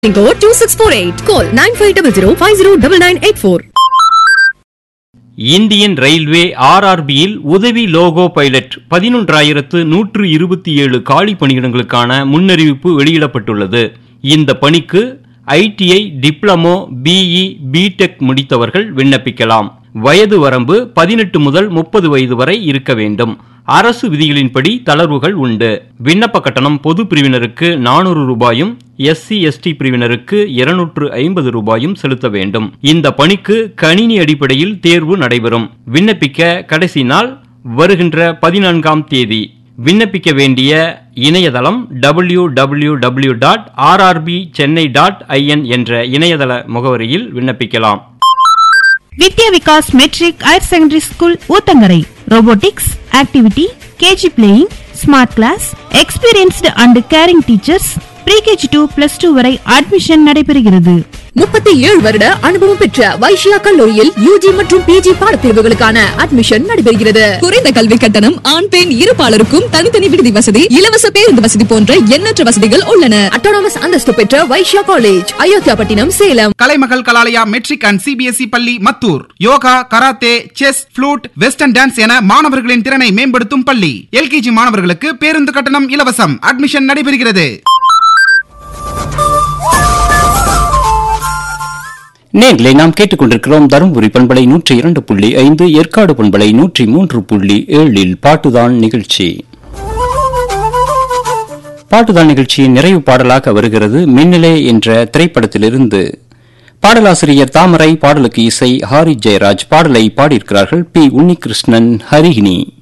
code 2648. Call 9500 Indian railway ஆர்ஆர்பியில் உதவி loco pilot பதினொன்றாயிரத்து நூற்று இருபத்தி ஏழு காலி பணியிடங்களுக்கான முன்னறிவிப்பு வெளியிடப்பட்டுள்ளது இந்த பணிக்கு ஐடிஐ டிப்ளமோ பிஇ பிடெக் முடித்தவர்கள் விண்ணப்பிக்கலாம் வயது வரம்பு பதினெட்டு முதல் முப்பது வயது வரை இருக்க வேண்டும் அரசு விதிகளின்படி தளர்வுகள் உண்டு விண்ணப்ப கட்டணம் பொது பிரிவினருக்கு நானூறு ரூபாயும் எஸ்சி எஸ்டி பிரிவினருக்கு இருநூற்று ஐம்பது ரூபாயும் செலுத்த வேண்டும் இந்த பணிக்கு கணினி அடிப்படையில் தேர்வு நடைபெறும் விண்ணப்பிக்க கடைசி நாள் வருகின்ற பதினான்காம் தேதி விண்ணப்பிக்க வேண்டிய இணையதளம் W W W dot RRB Chennai dot IN என்ற இணையதள முகவரியில் விண்ணப்பிக்கலாம் Vidya Vikas matric higher secondary school Uthangarai robotics activity KG playing smart class experienced and caring teachers pre KG to plus two வரை அட்மிஷன் நடைபெறுகிறது முப்பத்தி ஏழு வருட அனுபவம் பெற்ற வைஷ்யா கல்லூரியில் யூஜி மற்றும் பிஜி பாடப்பிரிவுகளுக்கான அட்மிஷன் நடைபெறுகிறது குறைந்த கல்வி கட்டணம் ஆண் பெண் இருபாலருக்கும் தனித்தனி விடுதி வசதி இலவச பேருந்து வசதி போன்ற எண்ணற்ற வசதிகள் உள்ளன அட்டானமஸ் அந்தஸ்து பெற்ற Vysya college Ayodhiyapattinam Salem Kalaimagal Kalalaya matric and CBSE பள்ளி Mathur yoga karate chess flute western dance என மாணவர்களின் திறனை மேம்படுத்தும் பள்ளி எல்கேஜி மாணவர்களுக்கு பேருந்து கட்டணம் இலவசம் அட்மிஷன் நடைபெறுகிறது நேர்களை நாம் கேட்டுக்கொண்டிருக்கிறோம் தருமபுரி பண்பலை நூற்றி இரண்டு புள்ளி ஐந்து ஏற்காடு பண்பலை நூற்றி மூன்று புள்ளி ஏழில் பாட்டுதான் நிகழ்ச்சி பாட்டுதான் நிகழ்ச்சியின் நிறைவு பாடலாக வருகிறது மின்னலே என்ற திரைப்படத்திலிருந்து பாடலாசிரியர் தாமரை பாடலுக்கு இசை ஹாரி ஜெயராஜ் பாடலை பாடியிருக்கிறார்கள் பி உன்னிகிருஷ்ணன் ஹரிஹினி